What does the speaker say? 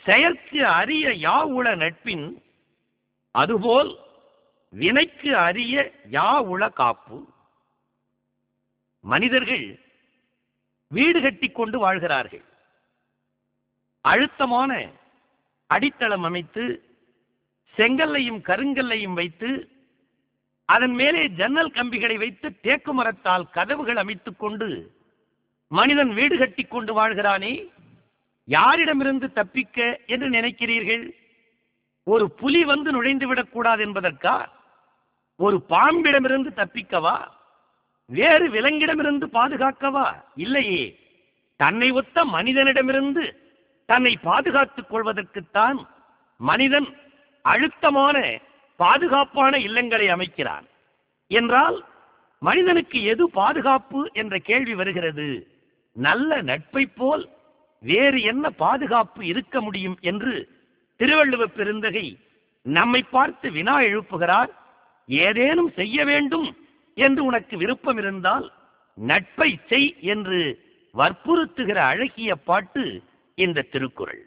செயற்கு அரிய யாவுள நட்பின் அதுபோல் வினைக்கு அரிய யாவுள காப்பு மனிதர்கள் வீடு கட்டிக் கொண்டு வாழ்கிறார்கள் அழுத்தமான அடித்தளம் அமைத்து செங்கல்லையும் கருங்கல்லையும் வைத்து அதன் மேலே ஜன்னல் கம்பிகளை வைத்து தேக்கு மரத்தால் கதவுகள் அமைத்துக் கொண்டு மனிதன் வீடு கட்டிக் கொண்டு வாழ்கிறானே யாரிடமிருந்து தப்பிக்க என்று நினைக்கிறீர்கள் ஒரு புலி வந்து நுழைந்து விடக்கூடாது என்பதற்கா ஒரு பாம்பிடமிருந்து தப்பிக்கவா வேறு விலங்கிடமிருந்து பாதுகாக்கவா இல்லையே தன்னை ஒத்த மனிதனிடமிருந்து தன்னை பாதுகாத்துக் கொள்வதற்குத்தான் மனிதன் அழுத்தமான பாதுகாப்பான இல்லங்களை அமைக்கிறான் என்றால் மனிதனுக்கு எது பாதுகாப்பு என்ற கேள்வி வருகிறது நல்ல நட்பை போல் வேறு என்ன பாதுகாப்பு இருக்க முடியும் என்று திருவள்ளுவ பெருந்தகை நம்மை பார்த்து வினா எழுப்புகிறார் ஏதேனும் செய்ய வேண்டும் என்று உனக்கு விருப்பம் இருந்தால் நட்பை செய் என்று வற்புறுத்துகிற அழகிய பாட்டு இந்த திருக்குறள்